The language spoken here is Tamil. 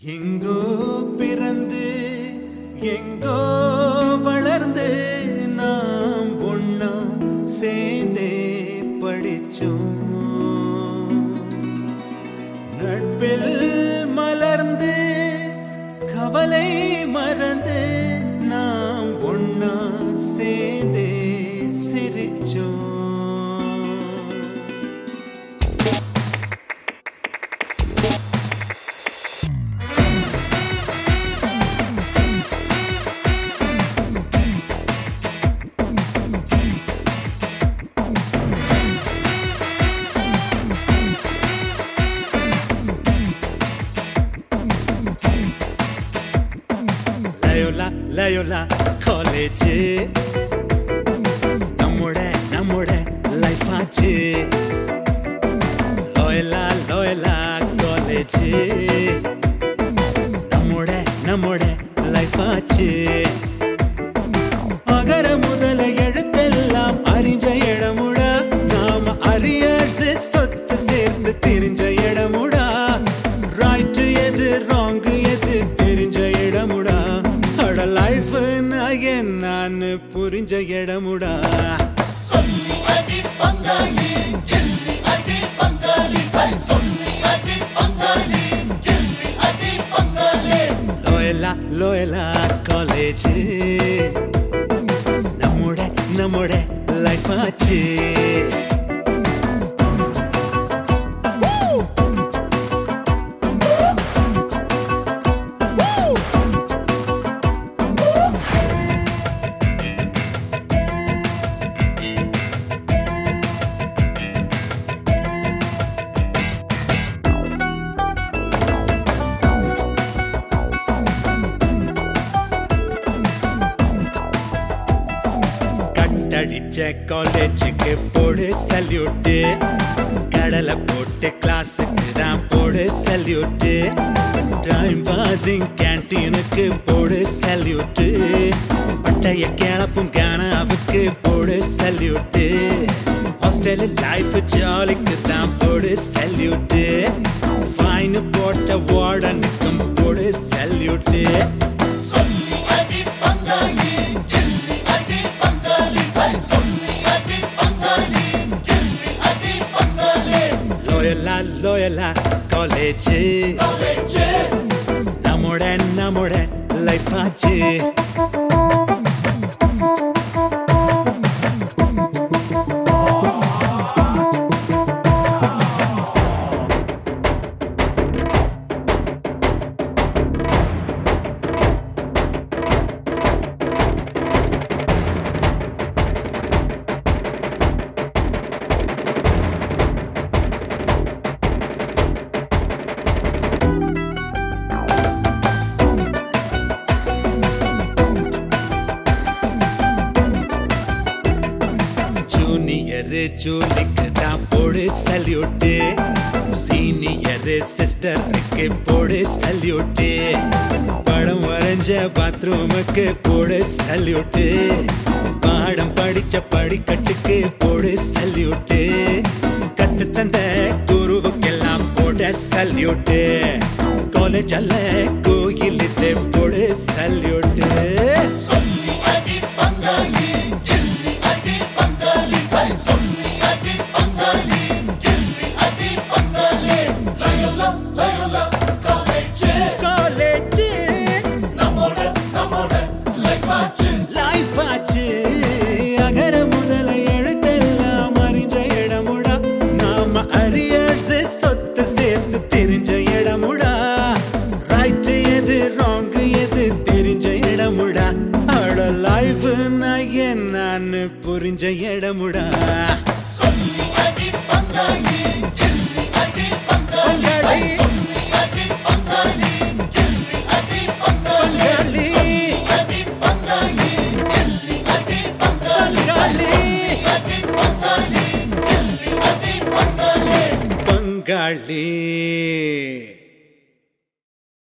எங்கோ பிறந்து எங்கோ வளர்ந்து நாம் ஒண்ணா சேர்ந்தே படிச்சோம் நட்பில் மலர்ந்து கவலை மறந்து நாம் ஒண்ணா சேர்ந்தே சிரிச்சோம் லயோலா லயோலா காலேஜ் நம்மோட நம்மோட லைஃப் ஆச்சு லோயலா லோயலா காலேஜ் நம்மோட நம்மோட லைஃப் ஆச்சு அகர முதல எழுத்தெல்லாம் அறிஞ்ச இடமுடா நாம அரியர்ஸ் சொத்து சேர்ந்து தெரிஞ்ச இடமுடா ரைட் எது ராங் எது தெரிஞ்ச இடமுடா அட லைஃப் நான் புரிஞ்ச இடமுடா சொல்லி அடி பங்காளி கில்லி அடி பங்காளி சொல்லி அடி பங்காளி கில்லி அடி பங்காளி லோயலா லோயலா காலேஜ் நம்மோட நம்மோட லைஃப் ஆச்சு கட்டடிச்ச காலேஜுக்கு போடு சல்யூட்டு கடலை போட்டு கிளாஸுக்கு தான் போடு சல்யூட்டு டைம் பாசிங் கேன்டீனுக்கு போடு சல்யூட்டு பட்டைய கிளப்பும் கானாவுக்கு போடு சல்யூட்டு ஹாஸ்டல் லைஃப் ஜாலிக்கு தான் போடு சல்யூட்டு ஃபைன் போட்ட வார்டனுக்கும் போடு சல்யூட்டு சொல்லி அடி பங்காளி கில்லி அடி பங்காளி சொல்லி அடி பங்காளி கில்லி அடி பங்காளி லோயலா லோயலா காலேஜ் காலேஜ் நம்மோட நம்மோட லைஃப் ஆச்சு ஜூனியர் ஜூலிக்கு தான் போடு சல்யூட்டு சீனியர் சிஸ்டருக்கு போடு சல்யூட்டு படம் வரைஞ்ச பாத்ரூமுக்கு போடு சல்யூட்டு பாடம் படிச்ச படிக்கட்டுக்கு போடு சல்யூட்டு கத்து தந்த குருவுக்கெல்லாம் போட சல்யூட்டு காலேஜ் அல்ல கோயிலுக்கு போடு சல்யூட்டு சொல்லி அடி பங்காளி கில்லி அடி பங்காளி சொல்லி அடி பங்காளி கில்லி அடி பங்காளி லயோலா லயோலா காலேஜ் காலேஜ் நம்மோட நம்மோட லைஃப் ஆச்சு லைஃப் ஆச்சு அகர முதல எழுத்தெல்லாம் அறிஞ்ச இடமுடா நாம அரியர்ஸ் சொத்து சேர்த்து தெரிஞ்ச இடமுடா ரைட் எது ராங் எது தெரிஞ்ச இடமுடா அட லைஃப் நான் என்னன்னு புரிஞ்ச இடமுடா சொல்லி அடி பங்காளி கில்லி அடி பங்காளி பங்காளி. சொல்லி அடி பங்காளி கில்லி அடி பங்காளி பங்காளி. அடி பங்காளி கில்லி அடி பங்காளி பங்காளி. அடி பங்காளி கில்லி அடி பங்காளி பங்காளி